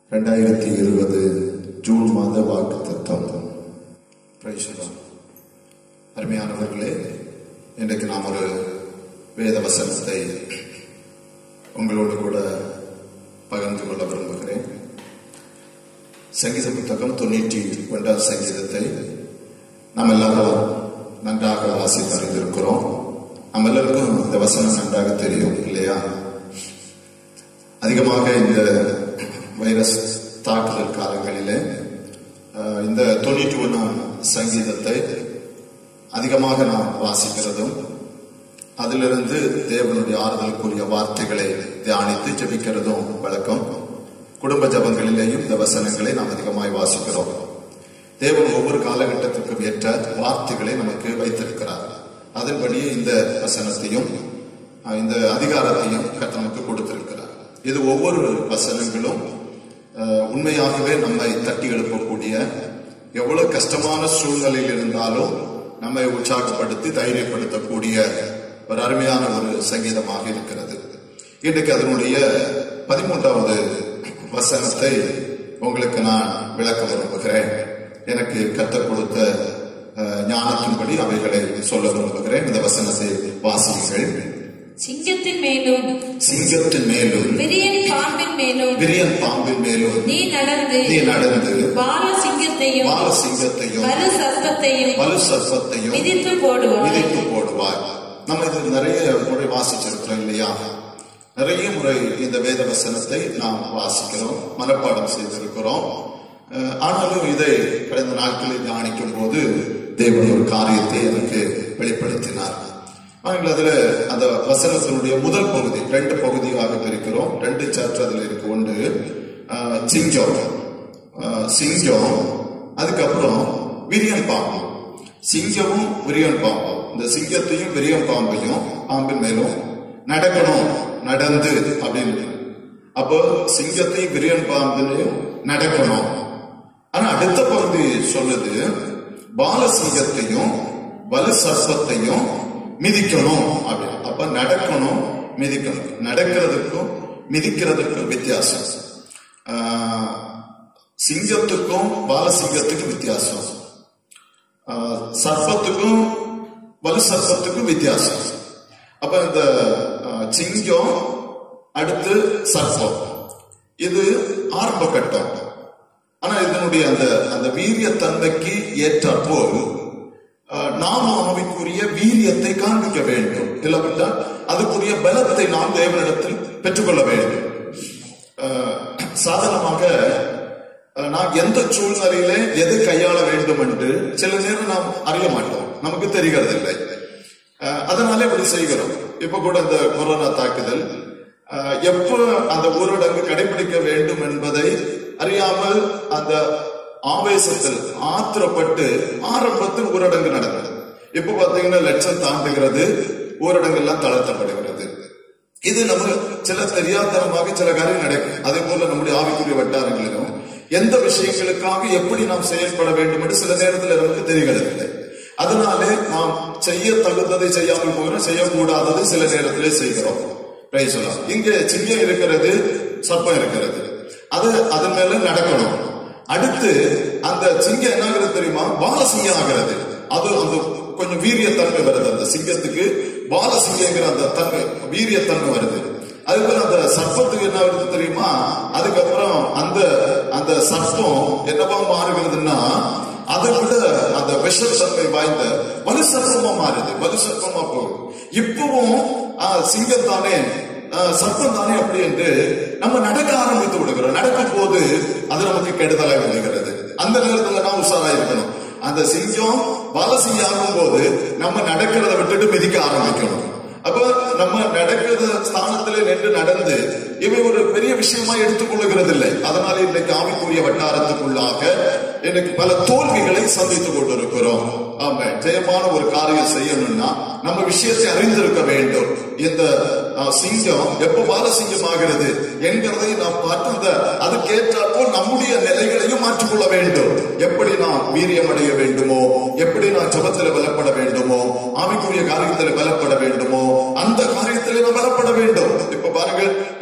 ரெண்டாயிரத்தி இருபது ஜூன் மாத வாக்கு தத்தம் அருமையானவர்களே இன்றைக்கு நாம் ஒரு வேத வசனத்தை உங்களோடு கூட பகிர்ந்து கொள்ள விரும்புகிறேன் சங்கீத புத்தகம் தொண்ணூற்றி ஒன்றாம் சங்கீதத்தை நாம் எல்லாரும் நன்றாக வாசித்து அறிந்திருக்கிறோம் நம்ம எல்லாருக்கும் இந்த வசனம் நன்றாக தெரியும் இல்லையா அதிகமாக இந்த வைரஸ் தாக்குதல் காலங்களிலே அஹ், இந்த தொண்ணூற்றி ஒன்றாம் சங்கீதத்தை அதிகமாக நாம் வாசிக்கிறதும் அதிலிருந்து தேவனுடைய ஆறுதலுக்குரிய வார்த்தைகளை தியானித்து ஜெபிக்கிறதும் வழக்கம் குடும்ப ஜபங்களிலேயும் இந்த வசனங்களை நாம் அதிகமாய் வாசிக்கிறோம் தேவன் ஒவ்வொரு காலகட்டத்திற்கும் ஏற்ற வார்த்தைகளை நமக்கு வைத்திருக்கிறார் அதன்படியே இந்த வசனத்தையும் அஹ், இந்த அதிகாரத்தையும் கர்த்தர் நமக்கு கொடுத்திருக்கிறார் இது ஒவ்வொரு வசனங்களும் அஹ், உண்மையாகவே நம்மை தட்டி எழுப்பக்கூடிய எவ்வளவு கஷ்டமான சூழ்நிலையில் இருந்தாலும் நம்மை உற்சாகப்படுத்தி தைரியப்படுத்தக்கூடிய ஒரு அருமையான ஒரு சங்கீதமாக இருக்கிறது இன்றைக்கு அதனுடைய பதிமூன்றாவது வசனத்தை உங்களுக்கு நான் விளக்க விரும்புகிறேன் எனக்கு கற்றுக் கொடுத்த அஹ், ஞானத்தின்படி அவைகளை சொல்ல விரும்புகிறேன் இந்த வசனத்தை வாசியுங்கள் சிங்கத்தின் மேலும் சிங்கத்தின் மேலும் விரியன் பாம்பின் மேலும் விரியன் பாம்பின் மேலும் நீ நடந்து நீ நடந்து பால சிங்கத்தையும் பால சிங்கத்தையும் வலு சர்ப்பத்தையும் வலு சர்ப்பத்தையும் மிதித்து போடுவாய் மிதித்து போடுவாய் நம்ம இது நிறைய முறை வாசிச்சிருக்கிறோம் இல்லையா நிறைய முறை இந்த வேத வசனத்தை நாம் வாசிக்கிறோம் மனப்பாடம் செய்திருக்கிறோம் அஹ், ஆனாலும் இதை கடந்த நாட்களில் தியானிக்கும் போது தேவன் ஒரு காரியத்தை எனக்கு வெளிப்படுத்தினார் ஆனால் அதுல அந்த வசனத்தினுடைய முதல் பகுதி ரெண்டு பகுதியாக பிரிக்கிறோம் ரெண்டு சாப்டர் அதுல இருக்கு ஒன்று அஹ், சிங்கம் அஹ், சிங்கம் அதுக்கப்புறம் விரியன் பாம்பு சிங்கமும் விரியன் பாம்பும் இந்த சிங்கத்தையும் விரியன் பாம்பையும் பாம்பின் மேலும் நடக்கணும் நடந்து அப்படின்னு அப்போ சிங்கத்தையும் விரியன் பாம்பினையும் நடக்கணும் ஆனா அடுத்த பகுதி சொல்லுது பால சிங்கத்தையும் வலு சர்ப்பத்தையும் மிதிக்கணும் அப்படின்னு அப்ப நடக்கணும் மிதிக்கணும் நடக்கிறதுக்கும் மிதிக்கிறதுக்கும் வித்தியாசம் ஆஹ், சிங்கத்துக்கும் பாலசிங்கத்துக்கும் வித்தியாசம் ஆஹ், சர்ப்பத்துக்கும் வலு சர்ப்பத்துக்கும் வித்தியாசம் அப்ப இந்த ஆஹ், சிங்கம் அடுத்து சர்ப்பம் இது ஆரம்ப கட்டம் ஆனா இதனுடைய அந்த அந்த வீரியத்தன்மைக்கு ஏற்றப்போல் ஆஹ், நாம் ஆவிக்குரிய வீரியத்தை காண்பிக்க வேண்டும் இல்லாவிட்டால் அதுக்குரிய பலத்தை நாம் தேவனிடத்தில் பெற்றுக்கொள்ள வேண்டும் ஆஹ், சாதாரணமாக ஆஹ், நாம் எந்த சூழ்நிலையில எதை கையாள வேண்டும் என்று சில நேரம் நாம் அறிய மாட்டோம் நமக்கு தெரிகிறது இல்லை ஆஹ், அதனால இப்படி செய்கிறோம் இப்ப கூட இந்த கொரோனா தாக்குதல் ஆஹ், எப்போ அந்த ஊரடங்கு கடைபிடிக்க வேண்டும் என்பதை அறியாமல் அந்த ஆவேசத்தில் ஆத்திரப்பட்டு ஆரம்பத்தில் ஊரடங்கு நடந்தது இப்ப பாத்தீங்கன்னா லட்சம் தாண்டுகிறது ஊரடங்கு எல்லாம் தளர்த்தப்படுகிறது இது நம்ம சில தெரியாதனமாக சில காரியம் நடக்கும் அதே போல நம்முடைய ஆவிக்குரிய வட்டாரங்களிலும் எந்த விஷயங்களுக்காக எப்படி நாம் செயல்பட வேண்டும் என்று சில நேரத்தில் நமக்கு தெரிகிறதில்லை அதனாலே நாம் செய்ய தகுந்ததை செய்யாமல் போகிறோம் செய்யக்கூடாததை சில நேரத்திலே செய்கிறோம் Praise the Lord. இங்கே சிங்கம் இருக்கிறது சர்ப்பம் இருக்கிறது அது அதன் மேல நடக்கணும் அடுத்து அந்த சிங்கம் என்ன ஆகுறது தெரியுமா பாலசிங்கம் ஆகிறது அது அந்த கொஞ்சம் வீரியத்தன்மை வருது அந்த சிங்கத்துக்கு பாலசிங்கங்கிற அந்த தன்மை வீரியத்தன்மை வருது அதுக்கப்புறம் அந்த சர்ப்பத்துக்கு என்ன வருது தெரியுமா அதுக்கப்புறம் அந்த அந்த சர்ப்பம் என்னவா மாறுகிறதுன்னா அதை விட அந்த விஷத்தன்மை வாய்ந்த வலு சர்ப்பமா மாறுது வலு சர்ப்பமா போகுது இப்பவும் ஆஹ், சிங்கம் தானே ஆஹ், சர்ப்பம் தானே அப்படி என்று நம்ம நடக்க ஆரம்பித்து விடுகிறோம் நடக்கும் போது அது நமக்கு கெடுதலாக விளைகிறது அந்த நேரத்துல நாம் உஷாரா இருக்கணும் அந்த சிங்கம் பாலசிங்கம் ஆகும் போது நம்ம நடக்கிறத விட்டுட்டு மிதிக்க ஆரம்பிக்கணும் அப்ப நம்ம நடக்கிற ஸ்தானத்திலே நின்று நடந்து இவை ஒரு பெரிய விஷயமா எடுத்துக்கொள்ளுகிறது இல்லை அதனால இன்றைக்கு ஆவிக்குரிய வட்டாரத்துக்குள்ளாக இன்னைக்கு பல தோல்விகளை சந்தித்துக் கொண்டிருக்கிறோம் ஆமா ஜெயமான ஒரு காரியம் செய்யணும்னா நம்ம விஷயத்தை அறிந்திருக்க வேண்டும் இந்த அஹ், சிங்கம் எப்ப பாலசிங்கம் ஆகிறது என்கிறதை நாம் பார்த்து அந்த அதுக்கேற்றாற்போல் நம்முடைய நிலைகளையும் மாற்றிக்கொள்ள வேண்டும் எப்படி நாம் வீரியம் அடைய வேண்டுமோ எப்படி நான் ஜபத்தில் பலப்பட வேண்டுமோ ஆவிக்குரிய காரியத்தில் பலப்பட வேண்டுமோ அந்த காரியத்தில் நாம் பலப்பட வேண்டும் இப்ப பாருங்கள்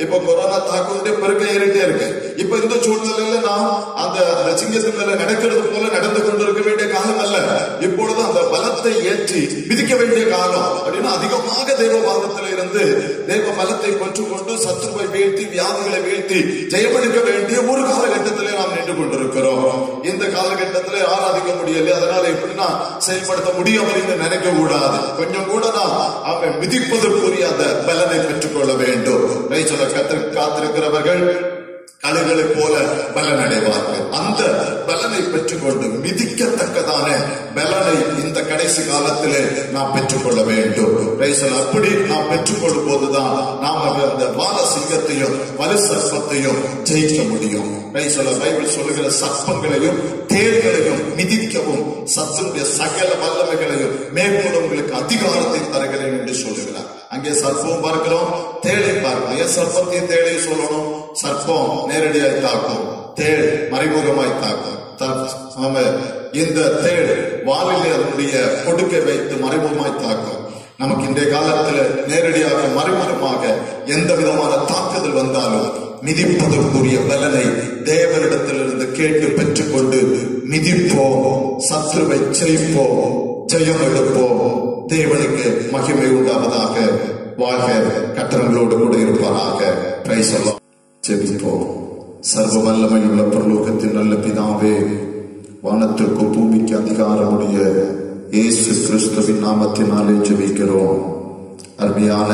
இப்ப கொரோனா தாக்குதலுடைய பெருக்க ஏறிட்டே இருக்கு இப்ப இந்த சூழ்நிலையில நாம் அந்த அந்த சிங்கத்தின் மேல நடக்கிறது போல நடந்து கொண்டிருக்க வேண்டிய காலம் அல்ல இப்பொழுது அந்த பலத்தை ஏற்றி மிதிக்க வேண்டிய காலம் அப்படின்னா அதிகமாக தேவ பாதத்தில் இருந்து தேவ பலத்தை பெற்றுக்கொண்டு சத்துருவை வீழ்த்தி வியாதிகளை வீழ்த்தி ஜெயமெடுக்க வேண்டிய ஒரு காலகட்டத்திலே நாம் நின்று கொண்டிருக்கிறோம் இந்த காலகட்டத்திலே ஆராதிக்க முடியல அதனால எப்படின்னா செயல்படுத்த முடியும் அப்படின்னு நினைக்க கூடாது கொஞ்சம் கூட நாம் அவன் மிதிப்பதற்குரிய அந்த பலனை பெற்றுக்கொள்ள வேண்டும் சொல்ல கத்து காத்திருக்கிறவர்கள் கழுகளைப் போல பலன் அடைவார்கள் அந்த பலனை பெற்றுக்கொண்டு மிதிக்கத்தக்கதான பலனை இந்த கடைசி காலத்திலே நாம் பெற்றுக்கொள்ள வேண்டும் ரைசல் அப்படி நாம் பெற்றுக்கொள்ளும் போதுதான் நாம் அந்த வான சிங்கத்தையும் வலு சர்ப்பத்தையும் ஜெயிக்க முடியும் ரைசல பைபிள் சொல்லுகிற சர்ப்பங்களையும் தேர்களையும் மிதிக்கவும் சத்துடைய சகல வல்லமைகளையும் மேற்கொண்டு உங்களுக்கு அதிகாரத்தை தருகிறேன் என்று சொல்லுகிறார் அங்கே சர்ப்பம் பார்க்கிறோம் தேளை பார்க்கிறோம் ஏன் சர்ப்பத்தையும் தேளையும் சொல்லணும் சர்ப்பம் நேரடியாய் தாக்கும் தேள் மறைமுகமாய் தாக்கும் த- ஆமா, இந்த தேள் வாலிலே அதனுடைய கொடுக்கை வைத்து மறைமுகமாய் தாக்கும் நமக்கு இன்றைய காலத்துல நேரடியாக மறைமுகமாக எந்த விதமான தாக்குதல் வந்தாலும் மிதிப்பதற்குரிய பலனை தேவனிடத்திலிருந்து கேட்டு பெற்றுக்கொண்டு மிதிப்போம் சத்ருவை ஜெயிப்போம் ஜெயம் எடுப்போம் தேவனுக்கு மகிமை உண்டாவதாக வாழ்க கட்டணங்களோடு கூட இருப்பாராக பிரைஸ் எல்லாம் ஜெபிப்போம் சர்வ வல்லமையுள்ள பரலோகத்தின் நல்ல பிதாவே வானத்திற்கும் பூமிக்கு அதிகாரமுடைய இயேசு கிறிஸ்துவின் நாமத்தினாலே ஜெபிக்கிறோம் அருமையான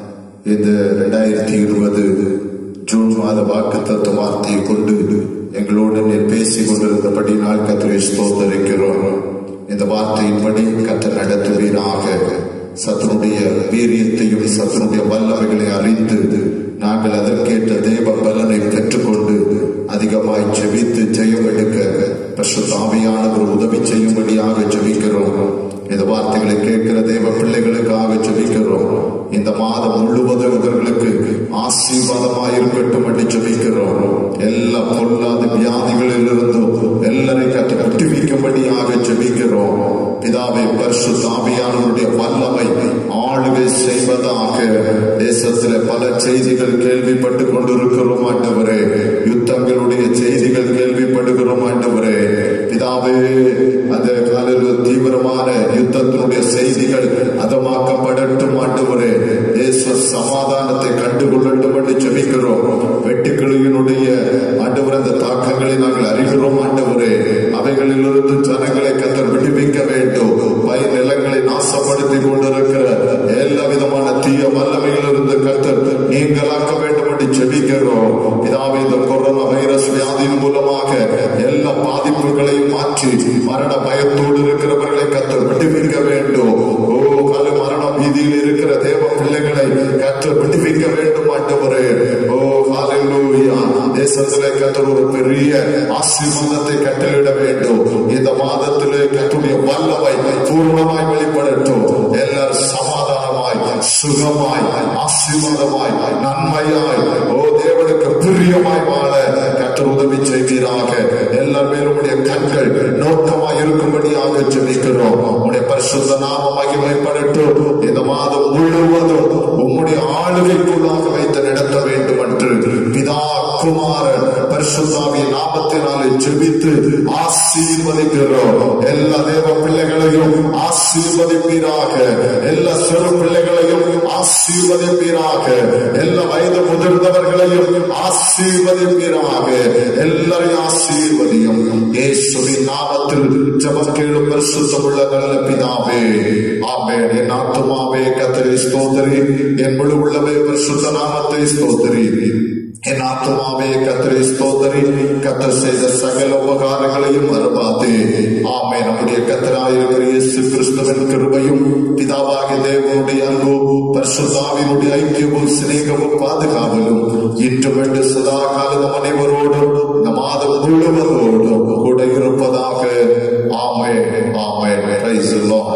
இந்த இரண்டாயிரத்தி இருபது ஜூன் மாத வாக்குத்தத்த வார்த்தையை கொண்டு எங்களோடு நீர் பேசிக் கொண்டிருந்தபடி நாள் கத்திரை ஸ்தோத்தரிக்கிறோம் இந்த வார்த்தையின்படி கத்த நடத்துவீராக சத்துனுடைய வீரியத்தையும் சத்துனுடைய வல்லமைகளை அறிந்து நாங்கள் அதற்கேற்ற தேவ பலனை பெற்றுக்கொண்டு அதிகமாய் ஜெபித்து ஜெயம் எடுக்க பசுதாவியானவர் உதவி செய்யும்படியாக ஜெபிக்கிறோம் இந்த வார்த்தைகளை கேட்கிற தேவ பிள்ளைகளுக்காக ஜெபிக்கிறோம் இந்த மாதம் முழுவதும் இவர்களுக்கு ஆசீர்வாதமாய் இருக்கட்டும் என்று ஜெபிக்கிறோம் எல்லா பொல்லாத வியாதிகளில் இருந்தும் எல்லாரையும் கட்டி கட்டுவிக்கும்படியாக ஜெபிக்கிறோம் பிதாவை பரிசு தாவியானவருடைய வல்லமை ஆளுகை செய்வதாக தேசத்தில் பல செய்திகள் கேள்விப்பட்டு கொண்டிருக்கிறோம் ஆண்டவரே யுத்தங்களுடைய செய்திகள் கேள்விப்படுகிறோம் ஆண்டவரே பிதாவே அந்த காலையில் தீவிரமான யுத்தத்தினுடைய செய்திகள் அதமாக்கப்படட்டும் ஆண்டவரே தேச சமாதானத்தை கண்டுகொள்ளட்டும் என்று ஜெபிக்கிறோம் வெட்டுக்கிளியினுடைய ஆண்டவர் அந்த தாக்கங்களை நாங்கள் அறிகிறோம் ஆண்டவரே அவைகளிலிருந்து ஜனங்களை கத்தர் விடுவிக்க வேண்டும் பயிர் நிலங்களை நாசப்படுத்தி கொண்டிருக்கிற எல்லா விதமான தீய வல்லமையிலிருந்து கத்தர் நீங்களாக்க வேண்டும் என்று ஜெபிக்கிறோம் பிதாவே இந்த கொரோனா வைரஸ் வியாதியின் மூலமாக எல்லா பாதிப்புகளையும் மாற்றி மரண பயத்தோடு இருக்கிறவர்களை கத்தர் விடுவிக்க வேண்டும் ஓ கால மரண பீதியில் இருக்கிற தேவ பிள்ளைகளை கத்தர் விடுவிக்க வேண்டும் ஆண்டவரே ஓ ஹalleluya தேசத்திலே கத்தர் ஒரு பெரிய ஆசீர்வாதத்தை கட்டளிட வேண்டும் இந்த மாதத்திலே கத்துடைய வல்லமை பூர்ணமாய் வெளிப்படட்டும் எல்லாரும் சமாதானமாய் சுகமாய் ஆசீர்வாதமாய் நன்மையாய் ஓ தேவனுக்கு பிரியமாய் வாழ கத்தர் உதவி செய்வீராக எல்லார் மேலும் உடைய கண்கள் நோக்கமாய் இருக்கும்படியாக ஜெபிக்கிறோம் உடைய பரிசுத்த நாம மகிமைப்படட்டும் இந்த மாதம் முழுவதும் உம்முடைய ஆளுகைக்குள்ளாக வைத்து நடத்த வேண்டும் என்று பிதா குமாரன் பரிசுத்தாவிய நாமத்தினாலே ஜெபித்து ஆசீர்வதிக்கிறோம் எல்லா தேவ பிள்ளைகளையும் ஆசீர்வதிப்பீராக எல்லா சிறு பிள்ளைகளையும் ஆசீர்வதிப்பீராக எல்லா வயது முதிர்ந்தவர்களையும் ஆசீர்வதிப்பீராக எல்லாரையும் ஆசீர்வதியும் இயேசுவின் நாமத்தில் ஜெபம் கேளும் பரிசுத்தமுள்ள நல்ல பிதாவே ஆமென் என் ஆத்துமாவே கத்தரி ஸ்தோத்திரி என் முழு உள்ளவே பரிசுத்த நாமத்தை ஸ்தோத்திரி என் ஆத்துமாவே கத்தரை ஸ்தோத்தரி கத்தர் செய்த சகல உபகாரங்களையும் மறவாதே ஆமே நம்முடைய கத்தராயிருக்கிற இயேசு கிறிஸ்துவின் கிருபையும் பிதாவாகிய தேவனுடைய அன்பும் பரிசுத்தாவினுடைய ஐக்கியமும் சிநேகமும் பாதுகாவலும் இன்று வேண்டு சதா காலம் அனைவரோடும் இந்த மாதம் முழுவதோடும் கூட இருப்பதாக ஆமே ஆமே பிரைஸ்